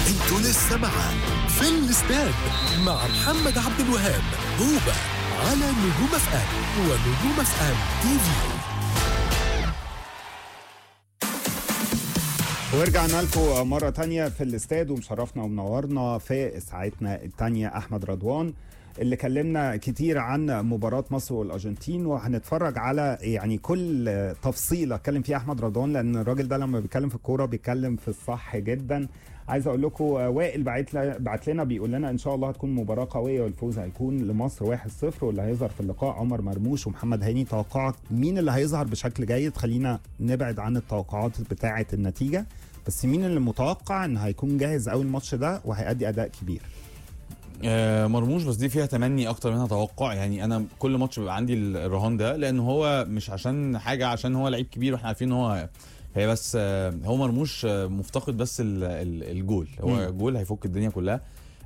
انتوا لسه مع في الاستاد مع محمد عبد الوهاب هوبا على نجوم اف ام ونجوم اف ام تي في ورجعنا لكم مرة تانية في الاستاد ومشرفنا ومنورنا في ساعتنا التانية أحمد رضوان اللي كلمنا كتير عن مباراة مصر والأرجنتين وهنتفرج على يعني كل تفصيلة اتكلم فيها أحمد رضوان لأن الراجل ده لما بيتكلم في الكورة بيتكلم في الصح جدا عايز اقول لكم وائل بعت بعت لنا بيقول لنا ان شاء الله هتكون مباراه قويه والفوز هيكون لمصر 1-0 واللي هيظهر في اللقاء عمر مرموش ومحمد هاني توقعك مين اللي هيظهر بشكل جيد خلينا نبعد عن التوقعات بتاعه النتيجه بس مين اللي متوقع ان هيكون جاهز قوي الماتش ده وهيأدي اداء كبير آه، مرموش بس دي فيها تمني اكتر منها توقع يعني انا كل ماتش بيبقى عندي الرهان ده لان هو مش عشان حاجه عشان هو لعيب كبير واحنا عارفين ان هو هي بس آه، هو مرموش آه، مفتقد بس ال- ال- الجول هو مم. جول هيفك الدنيا كلها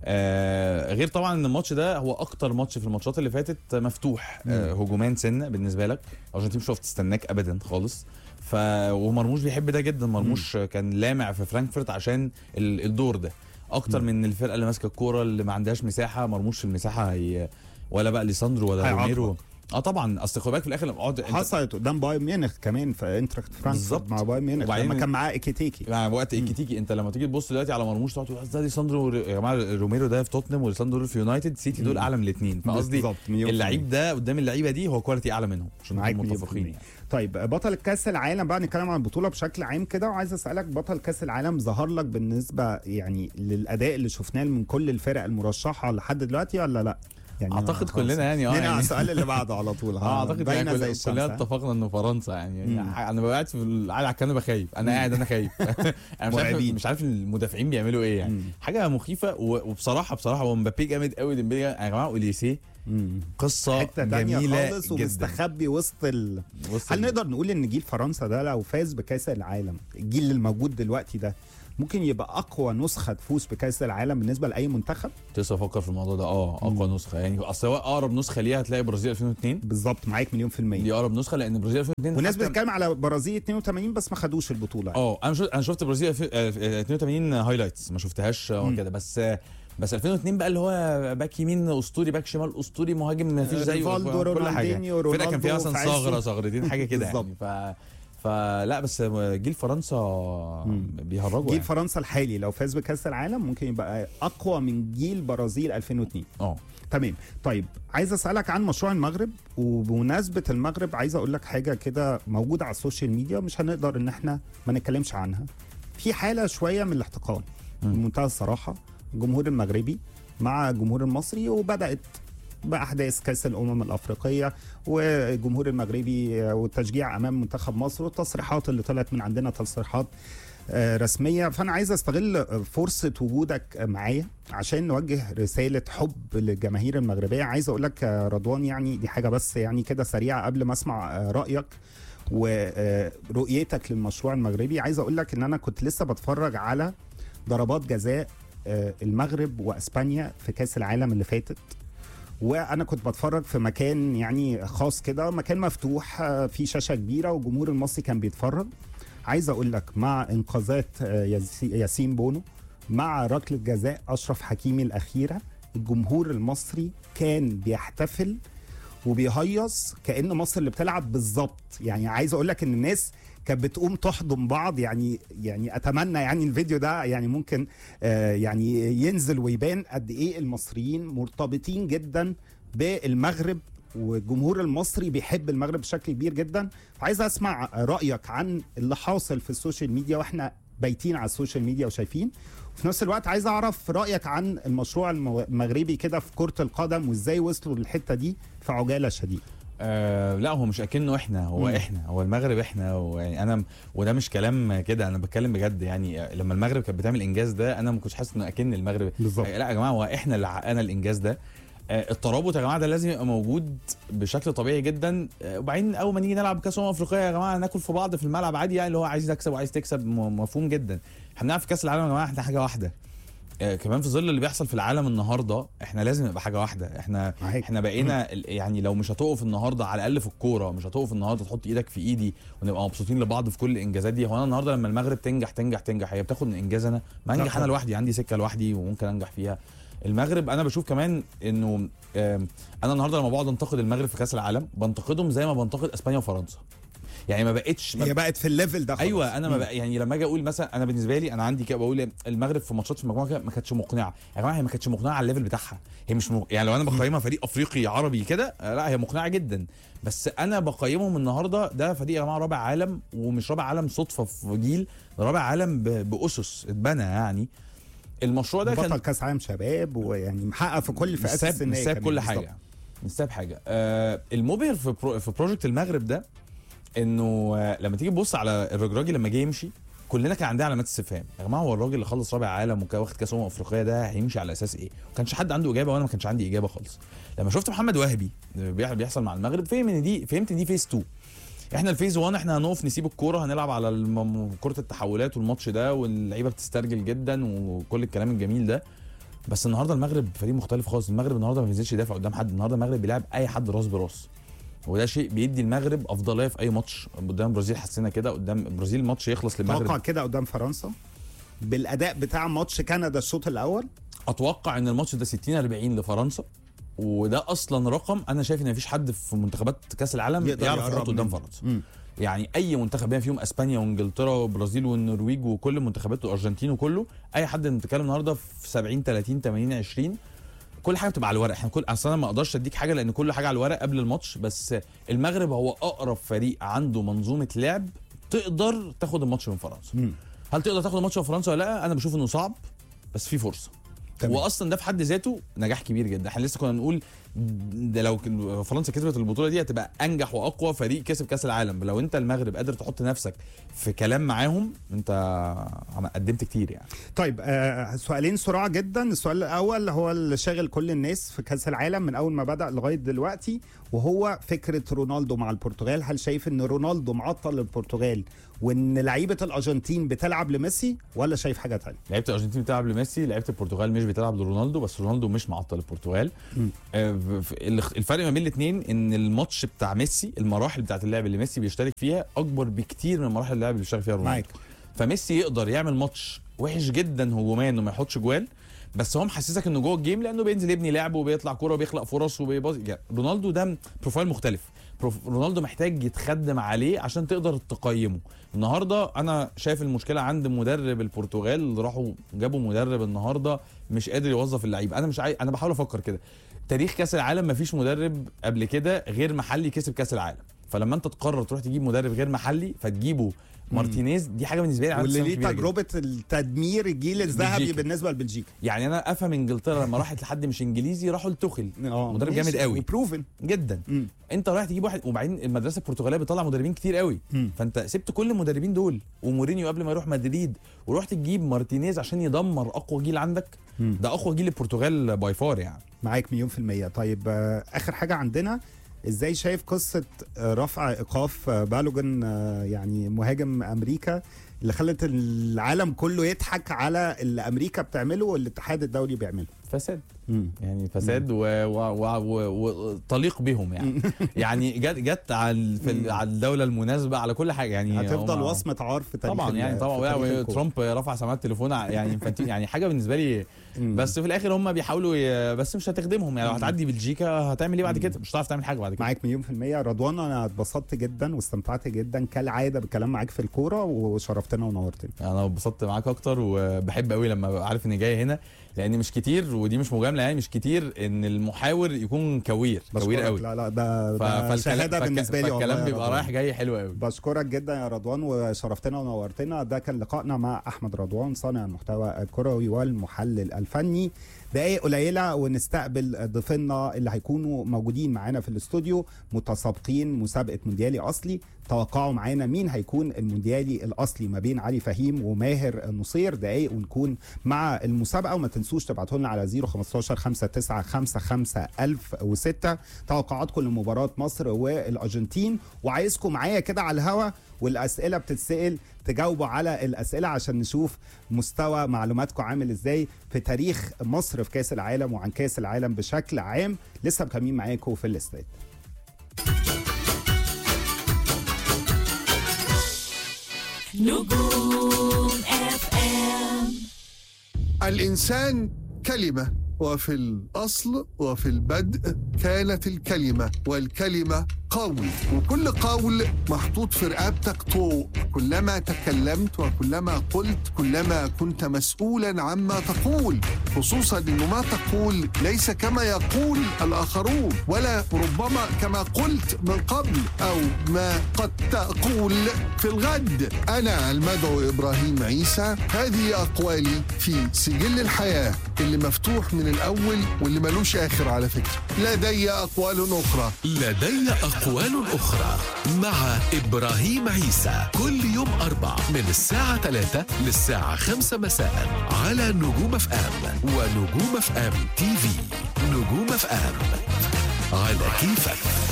آه غير طبعا ان الماتش ده هو اكتر ماتش في الماتشات اللي فاتت مفتوح آه هجومان سنه بالنسبه لك الارجنتين مش هتعرف تستناك ابدا خالص ف ومرموش بيحب ده جدا مرموش كان لامع في فرانكفورت عشان ال- الدور ده اكتر من الفرقه اللي ماسكه الكوره اللي ما عندهاش مساحه مرموش في المساحه هي ولا بقى ليساندرو ولا هيعاقبك. روميرو اه طبعا اصل خد بالك في الاخر لما اقعد انت- حصلت قدام بايرن ميونخ كمان في انتراخت فرانكفورت بالظبط. مع بايرن ميونخ وبعدين- لما كان معاه ايكيتيكي مع وقت ايكيتيكي انت لما تيجي تبص دلوقتي على مرموش تقعد تقول ده ليساندرو ور- يا جماعه روميرو ده في توتنهام وليساندرو في يونايتد سيتي دول اعلى من الاثنين فقصدي بالظبط، مليون في اللعيب ده قدام اللعيبه دي هو كواليتي اعلى منهم عشان معاك نكون مليون في متفقين المية. يعني. طيب بطل كاس العالم بقى نتكلم عن البطوله بشكل عام كده وعايز اسالك بطل كاس العالم ظهر لك بالنسبه يعني للاداء اللي شفناه من كل الفرق المرشحه لحد دلوقتي ولا لا؟ يعني اعتقد خلاص. كلنا يعني اه نرجع على يعني السؤال اللي بعده على طول اه اعتقد باينة يعني زي كل- الشمس، كلنا ها؟ اتفقنا انه فرنسا يعني, مم. يعني انا ببقى قاعد في ال- قاعد على الكنبه خايف انا قاعد انا خايف انا مش عارف مرعبين. مش عارف المدافعين بيعملوا ايه يعني مم. حاجه مخيفه و- وبصراحه بصراحه هو مبابي جامد قوي ديمبلي يا جماعه اوليسيه مم. قصه حته تانية جميله خالص جدا ومستخبي وسط ال... بص هل نقدر نقول ان جيل فرنسا ده لو فاز بكاس العالم الجيل الموجود دلوقتي ده ممكن يبقى اقوى نسخه تفوز بكاس العالم بالنسبه لاي منتخب لسه افكر في الموضوع ده اه اقوى نسخه يعني اصل هو اقرب نسخه ليها هتلاقي برازيل 2002 بالظبط معاك مليون في الميه دي اقرب نسخه لان برازيل 2002 والناس حتى- بتتكلم على برازيل 82 بس ما خدوش البطوله اه انا شفت انا شفت برازيل الف- آه، 82 هايلايتس ما شفتهاش آه، مم. كده بس آه، بس 2002 بقى اللي هو باك يمين اسطوري باك شمال اسطوري مهاجم ما فيش زيه ريفالدو، كل حاجه رونالدينيو، الفرقه كان فيها رونالدو مثلا في عزه. ثغره ثغرتين حاجه كده يعني بالظبط. ف فلا بس جيل فرنسا بيهرجوا جيل يعني. فرنسا الحالي لو فاز بكاس العالم ممكن يبقى اقوى من جيل برازيل 2002 اه تمام طيب عايز اسالك عن مشروع المغرب وبمناسبه المغرب عايز اقول لك حاجه كده موجوده على السوشيال ميديا مش هنقدر ان احنا ما نتكلمش عنها في حاله شويه من الاحتقان بمنتهى الصراحه الجمهور المغربي مع الجمهور المصري وبدات باحداث كاس الامم الافريقيه والجمهور المغربي والتشجيع امام منتخب مصر والتصريحات اللي طلعت من عندنا تصريحات آه، رسميه فانا عايز استغل فرصه وجودك معايا عشان نوجه رساله حب للجماهير المغربيه عايز اقول لك آه، رضوان يعني دي حاجه بس يعني كده سريعه قبل ما اسمع آه، رايك ورؤيتك للمشروع المغربي عايز اقول لك ان انا كنت لسه بتفرج على ضربات جزاء آه، المغرب واسبانيا في كاس العالم اللي فاتت وانا كنت بتفرج في مكان يعني خاص كده مكان مفتوح آه، في شاشه كبيره والجمهور المصري كان بيتفرج عايز اقول لك مع انقاذات آه، ياسي- ياسين بونو مع ركله جزاء اشرف حكيمي الاخيره الجمهور المصري كان بيحتفل وبيهيص كان مصر اللي بتلعب بالظبط يعني عايز اقول لك ان الناس كانت بتقوم تحضن بعض يعني يعني اتمنى يعني الفيديو ده يعني ممكن آه يعني ينزل ويبان قد ايه المصريين مرتبطين جدا بالمغرب والجمهور المصري بيحب المغرب بشكل كبير جدا عايز اسمع رايك عن اللي حاصل في السوشيال ميديا واحنا بايتين على السوشيال ميديا وشايفين وفي نفس الوقت عايز اعرف رايك عن المشروع المو- المغربي كده في كره القدم وازاي وصلوا للحته دي في عجاله شديده آه لا هو مش اكنه احنا هو مم. مم. احنا هو المغرب احنا ويعني انا وده مش كلام كده انا بتكلم بجد يعني آه، لما المغرب كانت بتعمل انجاز ده انا ما كنتش حاسس انه اكن المغرب بالظبط. آه لا يا جماعه هو احنا اللي حققنا الانجاز ده آه الترابط يا جماعه ده لازم يبقى موجود بشكل طبيعي جدا آه وبعدين اول ما نيجي نلعب كاس امم افريقيا يا جماعه ناكل في بعض في الملعب عادي يعني اللي هو عايز يكسب وعايز تكسب م- مفهوم جدا احنا بنلعب في كاس العالم يا جماعه احنا حاجه واحده آه كمان في ظل اللي بيحصل في العالم النهارده احنا لازم نبقى حاجه واحده احنا معاك. احنا بقينا ال- يعني لو مش هتقف النهارده على الاقل في الكوره مش هتقف النهارده تحط ايدك في ايدي ونبقى مبسوطين لبعض في كل الانجازات دي هو انا النهارده لما المغرب تنجح تنجح تنجح هي بتاخد من انجاز انا ما لا انجح انا طبعا. لوحدي عندي سكه لوحدي وممكن انجح فيها المغرب انا بشوف كمان انه آم، انا النهارده لما بقعد انتقد المغرب في كاس العالم بنتقدهم زي ما بنتقد اسبانيا وفرنسا يعني ما بقتش ما هي بقت في الليفل ده خلاص. ايوه انا ما مم. بقى يعني لما اجي اقول مثلا انا بالنسبه لي انا عندي كده بقول المغرب في ماتشات في المجموعه كده ما كانتش مقنعه يا جماعه هي ما كانتش مقنعه على الليفل بتاعها هي مش م... يعني لو انا بقيمها فريق افريقي عربي كده آه، لا هي مقنعه جدا بس انا بقيمهم النهارده ده فريق يا جماعه رابع عالم ومش رابع عالم صدفه في جيل ده رابع عالم ب... باسس اتبنى يعني المشروع ده بطل كان كاس عالم شباب ويعني محقق في كل مش الفئات ساب السنيه مش ساب كمان كل بالظبط. حاجه مش ساب حاجه آه المبهر في برو في بروجكت المغرب ده انه آه لما تيجي تبص على الرجراجي لما جه يمشي كلنا كان عندنا علامات استفهام يا جماعه هو الراجل اللي خلص رابع عالم وكان واخد كاس امم افريقيه ده هيمشي على اساس ايه؟ ما كانش حد عنده اجابه وانا ما كانش عندي اجابه خالص لما شفت محمد وهبي بيح- بيحصل مع المغرب فهم ان دي فهمت ان دي فيز 2 احنا الفيز 1 احنا هنقف نسيب الكوره هنلعب على الم- كره التحولات والماتش ده واللعيبه بتسترجل جدا وكل الكلام الجميل ده بس النهارده المغرب فريق مختلف خالص المغرب النهارده ما بينزلش يدافع قدام حد النهارده المغرب بيلعب اي حد راس براس وده شيء بيدي المغرب افضليه في اي ماتش قدام البرازيل حسينا كده قدام البرازيل الماتش يخلص توقع للمغرب كده قدام فرنسا بالاداء بتاع ماتش كندا الشوط الاول اتوقع ان الماتش ده 60 40 لفرنسا وده اصلا رقم انا شايف ان مفيش حد في منتخبات كاس العالم يقدر يعرف يقرب يحط قدام منه. فرنسا مم. يعني اي منتخب بما فيهم اسبانيا وانجلترا والبرازيل والنرويج وكل المنتخبات والارجنتين وكله اي حد بنتكلم النهارده في 70 30 80 20 كل حاجه بتبقى على الورق احنا كل اصلا انا ما اقدرش اديك حاجه لان كل حاجه على الورق قبل الماتش بس المغرب هو اقرب فريق عنده منظومه لعب تقدر تاخد الماتش من فرنسا مم. هل تقدر تاخد الماتش من فرنسا ولا لا انا بشوف انه صعب بس في فرصه تمام. واصلا ده في حد ذاته نجاح كبير جدا احنا لسه كنا نقول ده لو كن- فرنسا كسبت البطوله دي هتبقى انجح واقوى فريق كسب كاس العالم لو انت المغرب قادر تحط نفسك في كلام معاهم انت عم- قدمت كتير يعني طيب آه سؤالين سرعه جدا السؤال الاول هو اللي شاغل كل الناس في كاس العالم من اول ما بدا لغايه دلوقتي وهو فكره رونالدو مع البرتغال هل شايف ان رونالدو معطل البرتغال وان لعيبه الارجنتين بتلعب لميسي ولا شايف حاجه تانية لعيبه الارجنتين بتلعب لميسي لعيبه البرتغال مش بتلعب لرونالدو بس رونالدو مش معطل البرتغال مم. آه، ف- ف- الفرق ما بين الاثنين ان الماتش بتاع ميسي المراحل بتاعت اللعب اللي ميسي بيشترك فيها اكبر بكتير من مراحل اللعب اللي بيشترك فيها رونالدو معاك فميسي يقدر يعمل ماتش وحش جدا هجوميا انه ما يحطش جوال بس هو محسسك انه جوه الجيم لانه بينزل يبني لعب وبيطلع كوره وبيخلق فرص وبيباظ يعني رونالدو ده بروفايل مختلف بروف- رونالدو محتاج يتخدم عليه عشان تقدر تقيمه النهارده انا شايف المشكله عند مدرب البرتغال اللي راحوا جابوا مدرب النهارده مش قادر يوظف اللعيبه انا مش عاي... انا بحاول افكر كده تاريخ كاس العالم مفيش مدرب قبل كده غير محلي كسب كاس العالم فلما انت تقرر تروح تجيب مدرب غير محلي فتجيبه مارتينيز دي حاجه بالنسبه لي علامة واللي استفهام ليه كبيرة جداً. تجربه التدمير الجيل الذهبي بلجيكا. بالنسبه لبلجيكا يعني انا افهم انجلترا لما راحت لحد مش انجليزي راحوا لتوخل مدرب جامد قوي. بروفن جدا انت رايح تجيب واحد وبعدين المدرسه البرتغاليه بتطلع مدربين كتير قوي مم. فانت سبت كل المدربين دول ومورينيو قبل ما يروح مدريد ورحت تجيب مارتينيز عشان يدمر اقوى جيل عندك مم. ده اقوى جيل البرتغال باي فار يعني معاك مليون في المية طيب آه، آخر حاجة عندنا ازاي شايف قصة آه، رفع ايقاف آه، بالوجن آه، يعني مهاجم امريكا اللي خلت العالم كله يضحك على اللي امريكا بتعمله والاتحاد الدولي بيعمله فساد مم. يعني فساد وطليق بهم يعني يعني جت جت على ال- في ال- على الدوله المناسبه على كل حاجه يعني هتفضل هم- وصمة عار في تاريخ طبعا ال- يعني في طبعا تاريخ لا، الكورة. ترامب رفع سماعه التليفون ع- يعني انفانتينو يعني حاجه بالنسبه لي مم. بس في الاخر هم بيحاولوا ي... بس مش هتخدمهم يعني لو هتعدي بلجيكا هتعمل ايه بعد كده مش هتعرف تعمل حاجه بعد كده معاك مليون في المية رضوان انا اتبسطت جدا واستمتعت جدا كالعادة بالكلام معاك في الكورة وشرفتنا ونورتنا انا اتبسطت معاك اكتر وبحب قوي لما ببقى عارف اني جاي هنا لان مش كتير ودي مش مجامله يعني مش كتير ان المحاور يكون كوير كوير بشكرك. قوي لا لا ده, ف... ده فالكلام شهادة فالك... بالنسبة لي والله فالكلام يا بيبقى رضوان. رايح جاي حلو قوي بشكرك جدا يا رضوان وشرفتنا ونورتنا ده كان لقائنا مع احمد رضوان صانع المحتوى الكروي والمحلل الفني دقايق قليله ونستقبل ضيفنا اللي هيكونوا موجودين معانا في الاستوديو متسابقين مسابقه مونديالي اصلي توقعوا معانا مين هيكون المونديالي الاصلي ما بين علي فهيم وماهر نصير دقايق ونكون مع المسابقه وما تنسوش تبعتوا لنا على 015 5955 1006 توقعاتكم لمباراه مصر والارجنتين وعايزكم معايا كده على الهوا والاسئله بتتسال تجاوبوا على الاسئله عشان نشوف مستوى معلوماتكم عامل ازاي في تاريخ مصر في كاس العالم وعن كاس العالم بشكل عام لسه مكملين معاكم في الاستاد نجوم اف ام الإنسان كلمة وفي الأصل وفي البدء كانت الكلمة والكلمة قول وكل قول محطوط في رقبتك طوق كلما تكلمت وكلما قلت كلما كنت مسؤولا عما تقول خصوصا أن ما تقول ليس كما يقول الآخرون ولا ربما كما قلت من قبل أو ما قد تقول في الغد أنا المدعو إبراهيم عيسى هذه أقوالي في سجل الحياة اللي مفتوح من الأول واللي ملوش آخر على فكرة لدي أقوال أخرى لدي أقوال أخرى مع إبراهيم عيسى كل يوم أربع من الساعة 3 للساعة 5 مساء على نجوم اف ام ونجوم اف ام تي في نجوم اف ام على كيفك